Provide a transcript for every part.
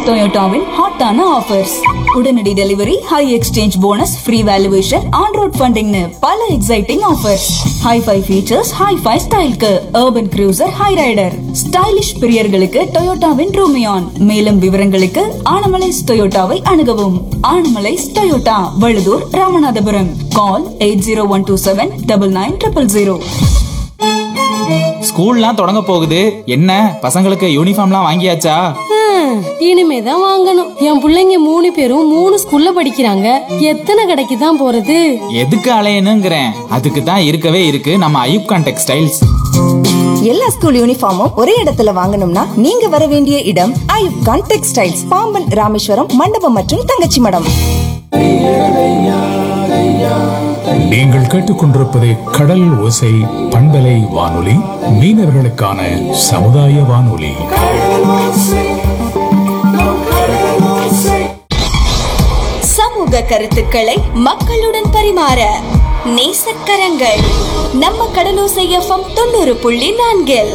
டொயோட்டாவின் ஹாட்டான ஆஃபர்ஸ் உடனடி delivery high exchange bonus free valuation on road ஃபண்டிங்னு பல exciting offers hi-fi features hi-fi ஸ்டைல்க்கு urban cruiser Hyryder stylish பிரியர்களுக்கு டொயோட்டாவின் ரூமியான் மேலும் விவரங்களுக்கு ஆனமலைஸ் டொயோட்டாவை அணுகவும் Anamallais Toyota Valuthur Ramanathapuram call eight zero one two seven double nine triple zero ஸ்கூல்லாம் தொடங்க போகுது என்ன பசங்களுக்கு யூனிஃபார்ம்லாம் வாங்கியாச்சா ஹம், இனிமேதான் வாங்கணும் என் பிள்ளைங்க மூணு பேரும் மூணு ஸ்கூல்ல படிக்கிறாங்க எத்தனை கடைக்கு தான் போறது எதுக்கு அலையணுங்கிறேன் அதுக்கு தான் இருக்கவே இருக்கு நம்ம ஐயூப்கான் டெக்ஸ்டைல்ஸ் எல்லா ஸ்கூல் யூனிஃபார்மும் ஒரே இடத்துல வாங்கணும்னா நீங்க வர வேண்டிய இடம் ஐயுப்கான் டெக்ஸ்டைல்ஸ் பாம்பன் ராமேஸ்வரம் மண்டபம் மற்றும் தங்கச்சி மடம் நீங்கள் கேட்டுக்கொண்டிருப்பது கடல் ஓசை பண்பலை வானொலி மீனவர்களுக்கான சமுதாய வானொலி சமூக கருத்துக்களை மக்களுடன் பரிமாற நேசக்கரங்கள் நம்ம கடலோசை எஃப்எம் தொண்ணூறு புள்ளி நான்கில்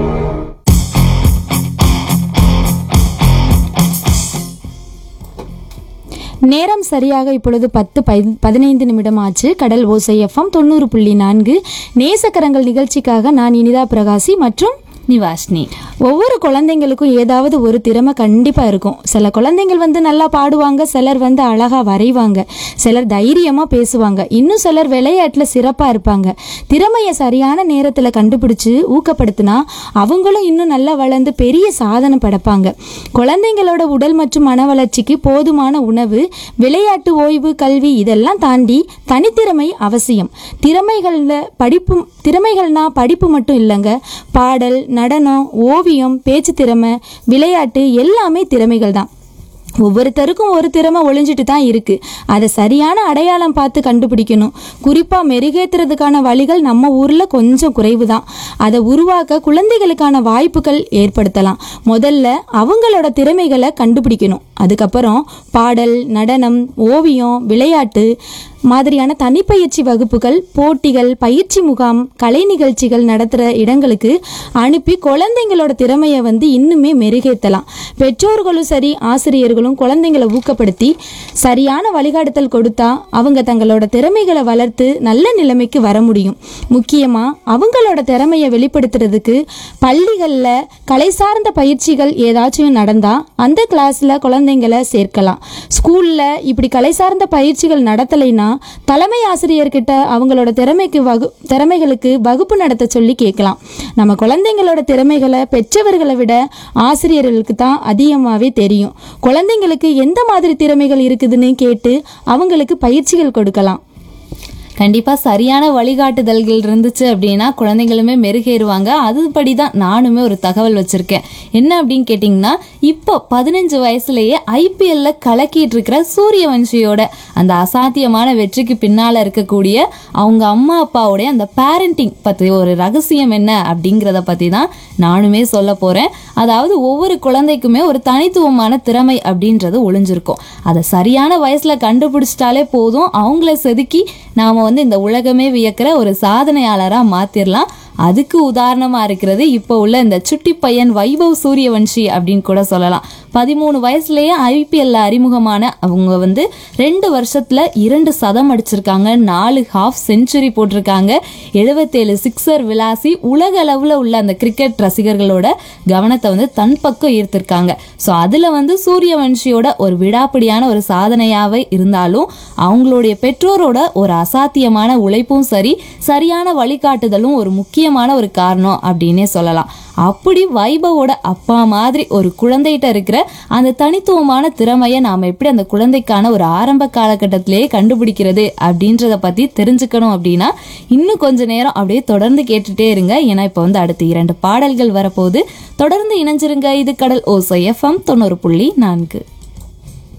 நேரம் சரியாக இப்பொழுது பத்து பதி- பதினைந்து நிமிடம் ஆச்சு கடல் ஓசை எஃப்எம் தொண்ணூறு புள்ளி நான்கு நேசக்கரங்கள் நிகழ்ச்சிக்காக நான் இனிதா பிரகாசி மற்றும் நிவாஷ்னி ஒவ்வொரு குழந்தைங்களுக்கும் ஏதாவது ஒரு திறமை கண்டிப்பாக இருக்கும் சில குழந்தைங்கள் வந்து நல்லா பாடுவாங்க சிலர் வந்து அழகாக வரைவாங்க சிலர் தைரியமாக பேசுவாங்க இன்னும் சிலர் விளையாட்டில் சிறப்பாக இருப்பாங்க திறமையை சரியான நேரத்தில் கண்டுபிடிச்சு ஊக்கப்படுத்தினா அவங்களும் இன்னும் நல்லா வளர்ந்து பெரிய சாதனை படைப்பாங்க குழந்தைங்களோட உடல் மற்றும் மன வளர்ச்சிக்கு போதுமான உணவு விளையாட்டு ஓய்வு கல்வி இதெல்லாம் தாண்டி தனித்திறமை அவசியம் திறமைகளில் படிப்பு திறமைகள்னா படிப்பு மட்டும் இல்லைங்க பாடல் நடனம் ஓவியம் பேச்சு திறமை விளையாட்டு எல்லாமே திறமைகள் தான் ஒவ்வொருத்தருக்கும் ஒரு திறமை ஒளிஞ்சிட்டு தான் இருக்கு அதை சரியான அடையாளம் பார்த்து கண்டுபிடிக்கணும் குறிப்பா மெருகேத்துறதுக்கான வழிகள் நம்ம ஊர்ல கொஞ்சம் குறைவு தான் அதை உருவாக்க குழந்தைகளுக்கான வாய்ப்புகள் ஏற்படுத்தலாம் முதல்ல அவங்களோட திறமைகளை கண்டுபிடிக்கணும் அதுக்கப்புறம் பாடல் நடனம் ஓவியம் விளையாட்டு மாதிரியான தனிப்பயிற்சி வகுப்புகள் போட்டிகள் பயிற்சி முகாம் கலை நிகழ்ச்சிகள் நடத்துகிற இடங்களுக்கு அனுப்பி குழந்தைங்களோட திறமையை வந்து இன்னுமே மெருகேற்றலாம் பெற்றோர்களும் சரி ஆசிரியர்களும் குழந்தைங்களை ஊக்கப்படுத்தி சரியான வழிகாட்டுதல் கொடுத்தா அவங்க தங்களோட திறமைகளை வளர்த்து நல்ல நிலைமைக்கு வர முடியும் முக்கியமாக அவங்களோட திறமையை வெளிப்படுத்துறதுக்கு பள்ளிகளில் கலை சார்ந்த பயிற்சிகள் ஏதாச்சும் நடந்தால் அந்த கிளாஸில் குழந்தைங்களை சேர்க்கலாம் ஸ்கூலில் இப்படி கலை சார்ந்த பயிற்சிகள் நடத்தலைன்னா தலைமை ஆசிரியர்கிட்ட அவங்களோட திறமைக்கு வகு திறமைகளுக்கு வகுப்பு நடத்த சொல்லி கேட்கலாம் நம்ம குழந்தைங்களோட திறமைகளை பெற்றவர்களை விட ஆசிரியர்களுக்கு தான் அதிகமாகவே தெரியும் குழந்தைங்களுக்கு எந்த மாதிரி திறமைகள் இருக்குதுன்னு கேட்டு அவங்களுக்கு பயிற்சிகள் கொடுக்கலாம் கண்டிப்பா சரியான வழிகாட்டுதல்கள் இருந்துச்சு அப்படின்னா குழந்தைங்களுமே மெருகேறுவாங்க அதுபடி தான் நானுமே ஒரு தகவல் வச்சிருக்கேன் என்ன அப்படின்னு கேட்டிங்கன்னா இப்போ பதினஞ்சு வயசுலயே ஐபிஎல்ல கலக்கிட்டு இருக்கிற சூரியவன்ஷியோட அந்த அசாத்தியமான வெற்றிக்கு பின்னால இருக்கக்கூடிய அவங்க அம்மா அப்பாவுடைய அந்த பேரண்டிங் பத்தி ஒரு ரகசியம் என்ன அப்படிங்கிறத பத்தி தான் நானுமே சொல்ல போறேன் அதாவது ஒவ்வொரு குழந்தைக்குமே ஒரு தனித்துவமான திறமை அப்படின்றது ஒளிஞ்சிருக்கும் அதை சரியான வயசுல கண்டுபிடிச்சிட்டாலே போதும் அவங்கள செதுக்கி நாம வந்து இந்த உலகமே வியக்கிற ஒரு சாதனையாளரா மாத்திரலாம் அதுக்கு உதாரணமா இருக்கிறது இப்போ உள்ள இந்த சுட்டி பையன் வைபவ் சூரியவன்ஷி அப்படின்னு கூட சொல்லலாம் பதிமூணு வயசுலயே ஐபிஎல்ல அறிமுகமான அவங்க வந்து ரெண்டு வருஷத்துல இரண்டு சதம் அடிச்சிருக்காங்க நாலு ஹாஃப் செஞ்சுரி போட்டிருக்காங்க எழுபத்தேழு சிக்ஸர் விளாசி உலக அளவுல உள்ள அந்த கிரிக்கெட் ரசிகர்களோட கவனத்தை வந்து தன் பக்கம் ஈர்த்திருக்காங்க ஸோ அதுல வந்து சூரியவன்ஷியோட ஒரு விடாப்பிடியான ஒரு சாதனையாவே இருந்தாலும் அவங்களுடைய பெற்றோரோட ஒரு அசாத்தியமான உழைப்பும் சரி சரியான வழிகாட்டுதலும் ஒரு முக்கியமான ஒரு காரணம் அப்படின்னே சொல்லலாம் அப்படி வைபவோட அப்பா மாதிரி ஒரு குழந்தைகிட்ட இருக்கிற அந்த தனித்துவமான திறமையை நாம எப்படி அந்த குழந்தைக்கான ஒரு ஆரம்ப காலகட்டத்திலேயே கண்டுபிடிக்கிறது அப்படின்றத பத்தி தெரிஞ்சுக்கணும் அப்படின்னா இன்னும் கொஞ்ச நேரம் அப்படியே தொடர்ந்து கேட்டுட்டே இருங்க ஏன்னா இப்போ வந்து அடுத்து இரண்டு பாடல்கள் வரப்போகுது தொடர்ந்து இணைஞ்சிருங்க இது கடல் ஓசை எஃப்எம் தொண்ணூறு புள்ளி நான்கு